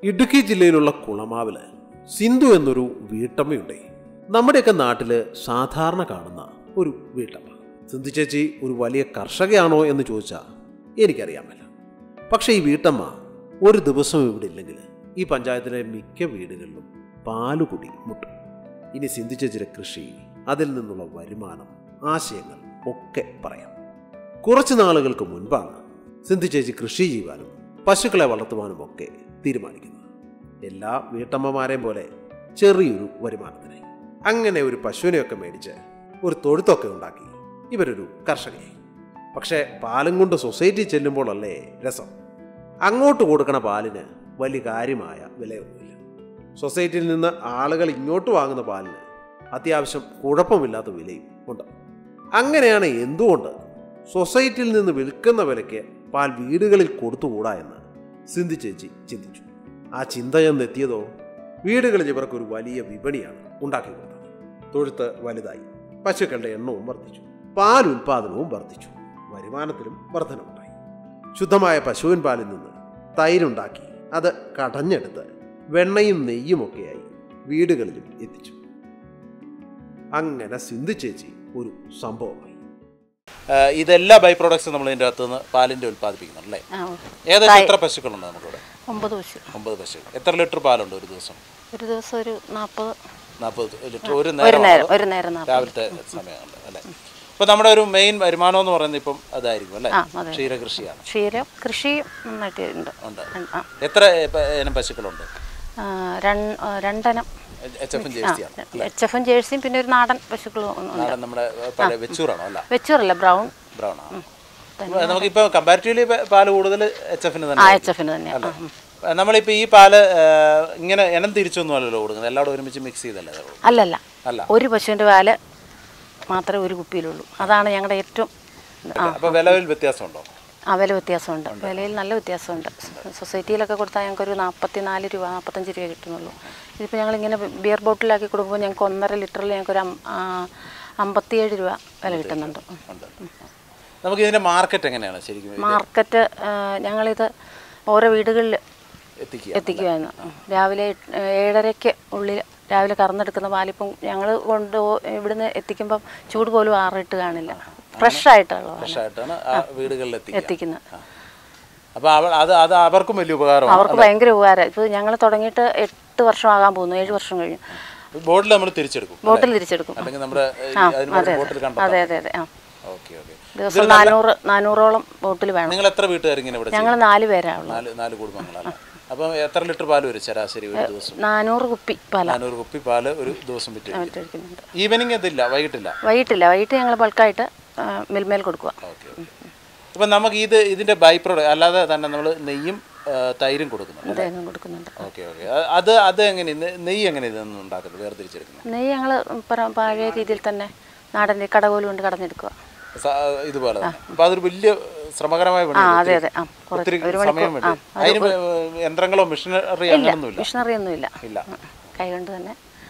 ഇടുക്കി ജില്ലയിലുള്ള കുളമാവില് സിന്ധു എന്നൊരു വീട്ടമ്മയുണ്ടേ നമ്മുടെയൊക്കെ നാട്ടില് സാധാരണ കാണുന്ന ഒരു വീട്ടമ്മ സിന്ധു ചേച്ചി ഒരു വലിയ കർഷകയാണോ എന്ന് ചോദിച്ചാൽ എനിക്കറിയാമല്ല പക്ഷേ ഈ വീട്ടമ്മ ഒരു ദിവസം ഇവിടെ ഇല്ലെങ്കിൽ ഈ പഞ്ചായത്തിലെ മിക്ക വീടുകളിലും പാലുകുടി മുട്ടും ഇനി സിന്ധു ചേച്ചിയുടെ കൃഷി അതിൽ നിന്നുള്ള വരുമാനം ആശയങ്ങൾ ഒക്കെ പറയാം കുറച്ച് നാളുകൾക്ക് മുൻപാണ് സിന്ധു ചേച്ചി കൃഷി ചെയ്യുവാനും പശുക്കളെ വളർത്തുവാനും ഒക്കെ തീരുമാനിക്കുന്നത് എല്ലാ വീട്ടമ്മമാരെയും പോലെ ചെറിയൊരു വരുമാനത്തിനായി അങ്ങനെ ഒരു പശുവിനെയൊക്കെ മേടിച്ച് ഒരു തൊഴുത്തൊക്കെ ഉണ്ടാക്കി ഇവരൊരു കർഷകയായി പക്ഷേ പാലും കൊണ്ട് സൊസൈറ്റി ചെല്ലുമ്പോഴല്ലേ രസം അങ്ങോട്ട് കൊടുക്കണ പാലിന് വലിയ കാര്യമായ വിലയൊന്നുമില്ല സൊസൈറ്റിയിൽ നിന്ന് ആളുകൾ ഇങ്ങോട്ട് വാങ്ങുന്ന പാലിന് അത്യാവശ്യം കുഴപ്പമില്ലാത്ത വിലയും ഉണ്ട് അങ്ങനെയാണ് എന്തുകൊണ്ട് സൊസൈറ്റിയിൽ നിന്ന് വിൽക്കുന്ന വിലയ്ക്ക് പാൽ വീടുകളിൽ കൊടുത്തുകൂടാ എന്ന് സിന്ധു ചേച്ചി ചിന്തിച്ചു ആ ചിന്ത എന്നെത്തിയതോ വീടുകളിൽ ഇവർക്കൊരു വലിയ വിപണിയാണ് ഉണ്ടാക്കി കൊടുത്തത് തൊഴുത്ത് വലുതായി പശുക്കളുടെ എണ്ണവും വർദ്ധിച്ചു പാൽ ഉൽപാദനവും വർദ്ധിച്ചു വരുമാനത്തിലും വർധനമുണ്ടായി ശുദ്ധമായ പശുവിൻ പാലിൽ നിന്ന് തൈരുണ്ടാക്കി അത് കടഞ്ഞെടുത്ത് വെണ്ണയും നെയ്യുമൊക്കെയായി വീടുകളിലും എത്തിച്ചു അങ്ങനെ സിന്ധു ചേച്ചി ഒരു സംഭവമായി ഏഹ് ഇതെല്ലാ ബൈ പ്രോഡക്ട്സും നമ്മൾ ഇതിൻ്റെ അകത്ത് നിന്ന് പാലിൻ്റെ ഉൽപ്പാദിപ്പിക്കുന്നുണ്ട് അല്ലേ ആ, ഏകദേശം എത്ര പശുക്കളുണ്ട് നമുക്കിവിടെ ഒമ്പത് പശു ഒമ്പത് പശുക്കൾ എത്ര ലിറ്റർ പാലുണ്ട് ഒരു ദിവസം ഒരു ദിവസം ഒരു നാൽപ്പത് നാൽപ്പത് ലിറ്റർ ഒരു ഒരു നേരം നേരം ഒരു നേരം നാൽപ്പത് രാവിലത്തെ സമയമുണ്ട് അല്ലേ ഇപ്പോൾ നമ്മുടെ ഒരു മെയിൻ വരുമാനം എന്ന് പറയുന്നത് ഇപ്പം അതായിരിക്കും അല്ലേ ആ അതെ ക്ഷീരകൃഷിയാണ് ക്ഷീരം കൃഷി നന്നായിട്ട് ഉണ്ട് ഉണ്ട് ആ, എത്ര പ- ഇനം പശുക്കളുണ്ട് ആ, രൺ- ആ, രണ്ടെണ്ണം എച്ച് എഫും ജേഴ്സിയാണ് എച്ച് എഫും ജേഴ്സിയും പിന്നെ ഒരു നാടൻ പശുക്കളും ഉണ്ട് നാടൻ നമ്മുടെ പഴയ വെച്ചൂറാണോ അല്ല വെച്ചൂറല്ല ബ്രൗൺ ബ്രൗൺ ആണ് നമുക്കിപ്പോൾ കമ്പാരിറ്റീവ്ലി പാല് കൂടുതൽ എച്ച് എഫിന് ആ തന്നെ എച്ച് എഫിന് തന്നെയാണ് നമ്മളിപ്പോൾ ഈ പാല് ഏഹ്, ഇങ്ങനെ ഇനം തിരിച്ചൊന്നും അല്ലല്ലോ കൊടുക്കുന്നത് എല്ലാവരും ഒരുമിച്ച് മിക്സ് ചെയ്തല്ലേ അത് കൊടുക്കുന്നത്? അല്ലല്ല അല്ല. ഒരു പശുവിൻ്റെ പാല് മാത്രമേ ഒരു കുപ്പിയിലുള്ളൂ അതാണ് ഞങ്ങളുടെ ഏറ്റവും ആ അപ്പോൾ വിലയിൽ വ്യത്യാസമുണ്ടോ ആ വില വ്യത്യാസമുണ്ട് വിലയിൽ നല്ല വ്യത്യാസമുണ്ട് സൊസൈറ്റിയിലൊക്കെ കൊടുത്താൽ ഞങ്ങൾക്കൊരു നാൽപ്പത്തി നാല് രൂപ നാൽപ്പത്തഞ്ച് രൂപ കിട്ടുന്നുള്ളൂ ഇതിപ്പോൾ ഞങ്ങളിങ്ങനെ ബിയർ ബോട്ടിലാക്കി കൊടുക്കുമ്പോൾ ഞങ്ങൾക്ക് ഒന്നര ലിറ്ററിൽ ഞങ്ങൾക്കൊരു അം- ആ, അമ്പത്തിയേഴ് രൂപ വില കിട്ടുന്നുണ്ട് ഉം. ഉണ്ട് നമുക്ക് ഇതിന്റെ മാർക്കറ്റ് എങ്ങനെയാണ് ശരിക്കും ഇത് മാർക്കറ്റ് ആ, ഞങ്ങളിത് ഓരോ വീടുകളിൽ എത്തിക്കുക എത്തിക്കുമായിരുന്നു ഉം. രാവിലെ എട്ട്- ഏഴരയ്ക്ക് ഉള്ളിൽ രാവിലെ കറന്നെടുക്കുന്ന പാലിപ്പം ഞങ്ങൾ കൊണ്ട് പോ- ഇവിടുന്ന് എത്തിക്കുമ്പം ചൂട് പോലും ആറിട്ട് കാണില്ല ഫ്രഷ് ആയിട്ടുള്ള പാലാണ് ഫ്രഷ് ആയിട്ടാണ് ആ വീടുകളിൽ എത്തിക്കുക എത്തിക്കുന്നത് അപ്പോൾ അവ അത് അത് അവർക്കും വലിയ ഉപകാരമാണ് അവർക്ക് ഭയങ്കര ഉപകാരം ഇപ്പോൾ ഞങ്ങൾ തുടങ്ങിയിട്ട് എട്ട് വർഷമാകാൻ പോകുന്നു ഏഴ് വർഷം കഴിഞ്ഞു ബോട്ടിൽ നമ്മൾ തിരിച്ചെടുക്കും ബോട്ടിൽ തിരിച്ചെടുക്കും അല്ലെങ്കിൽ നമ്മുടെ ഈ ആ അതിന് അതെ പകരം ബോട്ടിൽ അതെ കണ്ടെത്താം അതെ അതെ അതെ ആ ഓക്കെ ഓക്കെ ദിവസം നാനൂറ് നാനൂറോളം ബോട്ടിൽ വേണം നിങ്ങൾ എത്ര വീട്ടുകാർ ഇങ്ങനെ ഇവിടെ ഞങ്ങൾ നാല് പേരാണുള്ളത് നാല് നാല് കുടുംബങ്ങളല്ല അപ്പം എത്ര ലിറ്റർ പാല് വരും ശരാശരി ഒരു ദിവസം നാനൂറ് കുപ്പി പല നാനൂറ് കുപ്പി പാല് ഒരു ദിവസം വിറ്റ് കഴിക്കുന്നുണ്ട് ഈവനിങ് ഇതില്ല വൈകിട്ടില്ല വൈകിട്ടില്ല വൈകിട്ട് ഞങ്ങൾ ബൾക്കായിട്ട് മിൽമേൽ കൊടുക്കുക ഓക്കെ ഓക്കെ അപ്പം നമുക്ക് ഇത് ഇതിൻ്റെ ബൈ പ്രോഡക്റ്റ് അല്ലാതെ തന്നെ നമ്മൾ നെയ്യും ആ, തൈരും കൊടുക്കുന്നുണ്ട് തേങ്ങ കൊടുക്കുന്നുണ്ട് ഓക്കെ ഓക്കെ അത് അത് എങ്ങനെ നെ- നെയ്യ് എങ്ങനെ ഇതൊന്നും ഉണ്ടാക്കുന്നത് വേർതിരിച്ചെടുക്കുന്നത് നെയ്യ് ഞങ്ങൾ പഴയ രീതിയിൽ തന്നെ നാടൻ കടകോലും കൊണ്ട് കടഞ്ഞെടുക്കുക സ- ഇതുപോലെ തന്നെ അപ്പം അതൊരു വലിയ ശ്രമകരമായ ആ പണിയാണ് അതെ അതെ ആ കുറച്ച് ഒത്തിരി ഒരു സമയം മണിക്കൂർ വേണ്ടി ആ അതിന് യന്ത്രങ്ങളോ മെഷീനറി ഇല്ല അങ്ങനൊന്നുമില്ല മിഷണറി ഒന്നും ഇല്ല ഇല്ല കൈ കൊണ്ട് തന്നെ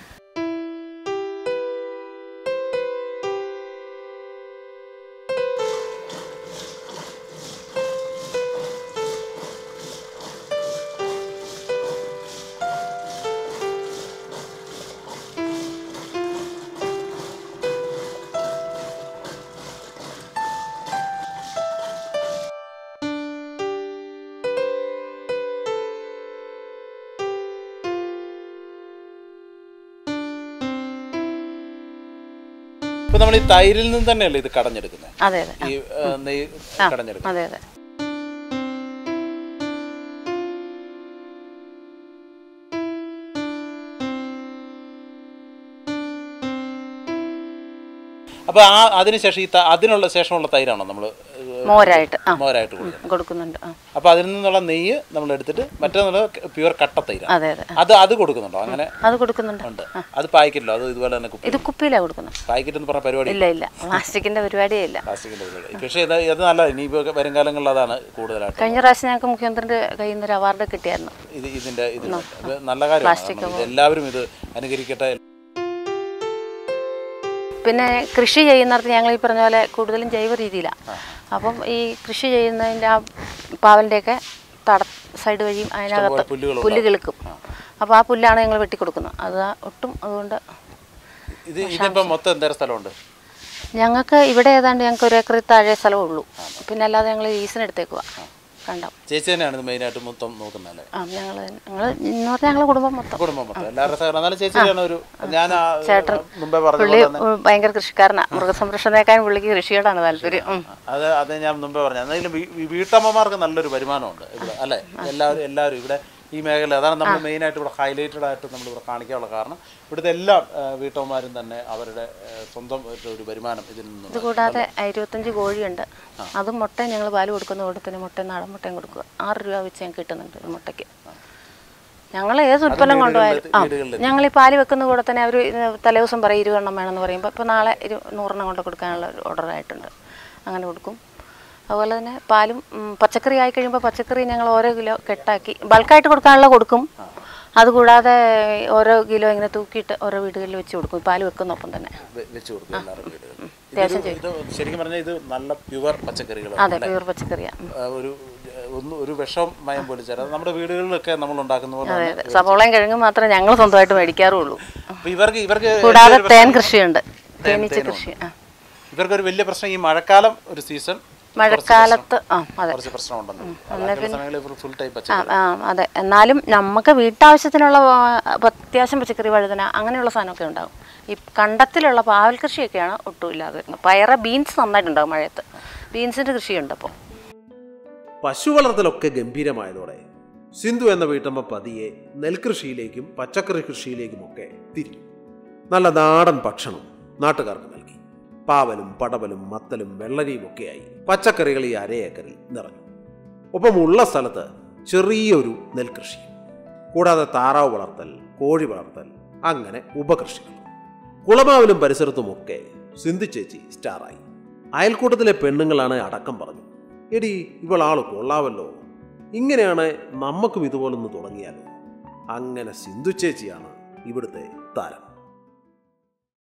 ഇപ്പം നമ്മൾ ഈ തൈരിൽ നിന്ന് തന്നെയല്ലേ ഇത് കടഞ്ഞെടുക്കുന്നത് അതെ അതെ ഈ ആ, നെയ്യ് കടഞ്ഞെടുക്കുന്നത് അതെ അതെ അപ്പോൾ ആ അതിനുശേഷം ഈ ത- അതിനുള്ള ശേഷമുള്ള തൈരാണോ നമ്മൾ മോരായിട്ട് ആ മോരായിട്ട് കൊടുക്കുന്നത് കൊടുക്കുന്നുണ്ട് ആ അപ്പോൾ അതിൽ നിന്നുള്ള നെയ്യ് നമ്മൾ എടുത്തിട്ട് മറ്റേന്നുള്ള പ്യുവർ കട്ട തൈരാണ് അതെ അതെ അത് അത് കൊടുക്കുന്നുണ്ടോ അങ്ങനെ അത് കൊടുക്കുന്നുണ്ട് ഉണ്ട് അത് പാക്കറ്റിലോ അത് ഇതുപോലെ തന്നെ കുപ്പി ഇത് കുപ്പിയിലാണ് കൊടുക്കുന്നത് പാക്കറ്റ് എന്ന് പറഞ്ഞ പരിപാടി ഇല്ല ഇല്ല പ്ലാസ്റ്റിക്കിന്റെ പരിപാടിയേ ഇല്ല പ്ലാസ്റ്റിക്കിൻ്റെ പരിപാടി പക്ഷേ ഇത് ഇത് നല്ല ഇനിയിപ്പോൾ വരും കാലങ്ങളിൽ അതാണ് കൂടുതലായിട്ട് കഴിഞ്ഞ പ്രാവശ്യം ഞങ്ങൾക്ക് മുഖ്യമന്ത്രിയുടെ കയ്യിൽ നിന്ന് ഒരു അവാർഡ് കിട്ടിയായിരുന്നു ഇത് ഇതിൻ്റെ ഇത് ഇത് നല്ല കാര്യമാണ് കാരണം ഇത് എല്ലാവരും ഇത് അനുകരിക്കട്ടെ പിന്നെ കൃഷി ചെയ്യുന്നിടത്ത് ഞങ്ങൾ ഈ പറഞ്ഞ പോലെ കൂടുതലും ജൈവ രീതിയിലാണ് അപ്പം ഈ കൃഷി ചെയ്യുന്നതിൻ്റെ ആ പാവലിൻ്റെയൊക്കെ തട സൈഡ് വഴിയും അതിനകത്ത് പുല്ലുകളുണ്ടാവും. പുല്ല് കിളുക്കും അപ്പോൾ ആ പുല്ലാണ് ഞങ്ങൾ വെട്ടിക്കൊടുക്കുന്നത് അത് ഒട്ടും അതുകൊണ്ട് ഇത് ഇതിപ്പം മൊത്തം എന്തേരം സ്ഥലമുണ്ട് ഞങ്ങൾക്ക് ഇവിടെ ഏതാണ്ട് ഞങ്ങൾക്ക് ഒരു ഏക്കറിൽ താഴെ സ്ഥലമേ ഉള്ളൂ പിന്നെ അല്ലാതെ ഞങ്ങൾ ലീസിന് എടുത്തേക്കുക കണ്ടം ചേച്ചി തന്നെയാണ് ഇത് മെയിനായിട്ട് മൊത്തം നോക്കുന്നത് അല്ലേ ആ ഞങ്ങൾ ഞങ്ങൾ എന്ന് പറഞ്ഞാൽ ഞങ്ങളുടെ കുടുംബം മൊത്തം കുടുംബം മൊത്തം എല്ലാവരുടെ സഹകരണം എന്നാലും ചേച്ചിയാണ് ഒരു ഞാൻ ആ, ചേട്ടൻ മുമ്പേ പറഞ്ഞ പുള്ളി പോലെ തന്നെ ഉം, ഭയങ്കര കൃഷിക്കാരനാണ് മൃഗസംരക്ഷണത്തെക്കാളും പുള്ളിക്ക് കൃഷിയോടാണ് താല്പര്യം ഉം. അത് അത് ഞാൻ മുമ്പേ പറഞ്ഞു എന്തെങ്കിലും വീട്ടമ്മമാർക്ക് നല്ലൊരു വരുമാനമുണ്ട് ഇവിടെ അല്ലേ എല്ലാവരും എല്ലാവരും ഇവിടെ ഈ മേഖല അതാണ് നമ്മൾ മെയിനായിട്ട് ഇവിടെ ഹൈലൈറ്റഡ് ആയിട്ട് നമ്മൾ ഇവിടെ കാണിക്കാനുള്ള കാരണം ഇവിടുത്തെ എല്ലാ ആ, വീട്ടമ്മമാരും തന്നെ അവരുടെ ആ, സ്വന്തം ഒരു- ഒരു വരുമാനം ഇതിൽ ഇത് നിന്നും കൂടാതെ ഇരുപത്തഞ്ച് കോഴിയുണ്ട് അതും മുട്ടയും ഞങ്ങൾ പാല് കൊടുക്കുന്ന കൂട്ടത്തിന് മുട്ടയും നാടൻ മുട്ടയും കൊടുക്കുക ആറ് രൂപ വെച്ച് ഞങ്ങൾക്ക് കിട്ടുന്നുണ്ട് ഒരു മുട്ടയ്ക്ക് ഞങ്ങൾ ഏത് ഉൽപ്പന്നം കൊണ്ടുപോയാലും ആ വീടുകളിൽ ഞങ്ങൾ ഈ പാല് വെക്കുന്ന കൂടെ തന്നെ അവർ തലേദിവസം പറയും ഇരുപെണ്ണം വേണമെന്ന് പറയുമ്പോൾ ഇപ്പോൾ നാളെ ഇരു നൂറെണ്ണം കൊണ്ട് കൊടുക്കാനുള്ള ഒരു ഓർഡർ ആയിട്ടുണ്ട് അങ്ങനെ കൊടുക്കും അതുപോലെ തന്നെ പാലും ഉം, പച്ചക്കറി ആയി കഴിയുമ്പോൾ പച്ചക്കറി ഞങ്ങൾ ഓരോ കിലോ കെട്ടാക്കി ബൾക്കായിട്ട് കൊടുക്കാനുള്ള കൊടുക്കും അതുകൂടാതെ ഓരോ കിലോ ഇങ്ങനെ തൂക്കിയിട്ട് ഓരോ വീടുകളിൽ വെച്ച് കൊടുക്കും ഈ പാല് വെക്കുന്നൊപ്പം തന്നെ വെ- വെച്ച് കൊടുക്കും എല്ലാവരുടെ വീടുകളിലും ഇതൊരു- ഇത് ശരിക്കും പറഞ്ഞാൽ ഇത് നല്ല പ്യുവർ പച്ചക്കറികൾ അതെ പ്യൂർ പച്ചക്കറിയാണ് ഒരു ഒന്ന് ഒരു വിഷം മയം പോലും ചേരാതെ നമ്മുടെ വീടുകളിലൊക്കെ നമ്മൾ ഉണ്ടാക്കുന്ന പോലെ അതെ തന്നെ അതെ സവോളയും കിഴങ്ങും മാത്രമേ ഞങ്ങൾ സ്വന്തമായിട്ട് മേടിക്കാറുള്ളൂ അപ്പൊ ഇവർക്ക് ഇവർക്ക് കൂടാതെ തേൻ കൃഷിയുണ്ട് തേനീച്ച കൃഷി ആ ഇവർക്ക് ഒരു വലിയ പ്രശ്നം ഈ മഴക്കാലം ഒരു സീസൺ മഴക്കാലത്ത് ആ അതെ കുറച്ച് പ്രശ്നമുണ്ടെന്ന് ബാക്കിയുള്ള സമയങ്ങളിൽ ഇവർ ഫുൾ ടൈം ആ പച്ചക്കറി ആ അതെ എന്നാലും നമുക്ക് വീട്ടാവശ്യത്തിനുള്ള ആ, ഇപ്പൊ അത്യാവശ്യം പച്ചക്കറി വഴുതന അങ്ങനെയുള്ള സാധനമൊക്കെ ഉണ്ടാകും ഈ കണ്ടത്തിലുള്ള പാവൽ കൃഷിയൊക്കെയാണ് ഒട്ടും ഇല്ലാതെ വരുന്നത് പയറ ബീൻസ് നന്നായിട്ടുണ്ടാകും മഴയത്ത് ബീൻസിൻ്റെ കൃഷിയുണ്ട് അപ്പോൾ പശു വളർത്തലൊക്കെ ഗംഭീരമായതോടെ സിന്ധു എന്ന വീട്ടമ്മ പതിയെ നെൽകൃഷിയിലേക്കും പച്ചക്കറി കൃഷിയിലേക്കുമൊക്കെ തിരിഞ്ഞു നല്ല നാടൻ ഭക്ഷണം നാട്ടുകാർക്ക് നൽകി പാവലും പടവലും മത്തലും വെള്ളരിയും ഒക്കെയായി പച്ചക്കറികൾ ഈ അരയേക്കറിൽ നിറഞ്ഞു ഒപ്പം ഉള്ള സ്ഥലത്ത് ചെറിയൊരു നെൽകൃഷി കൂടാതെ താറാവ് വളർത്തൽ കോഴി വളർത്തൽ അങ്ങനെ ഉപകൃഷികൾ കുളമാവിലും പരിസരത്തുമൊക്കെ സിന്ധു ചേച്ചി സ്റ്റാറായി അയൽക്കൂട്ടത്തിലെ പെണ്ണുങ്ങളാണ് അടക്കം പറഞ്ഞു എടി ഇവളാള് കൊള്ളാവല്ലോ ഇങ്ങനെയാണ് നമുക്കും ഇതുപോലൊന്ന് തുടങ്ങിയാലോ അങ്ങനെ സിന്ധു ചേച്ചിയാണ് ഇവിടുത്തെ താരം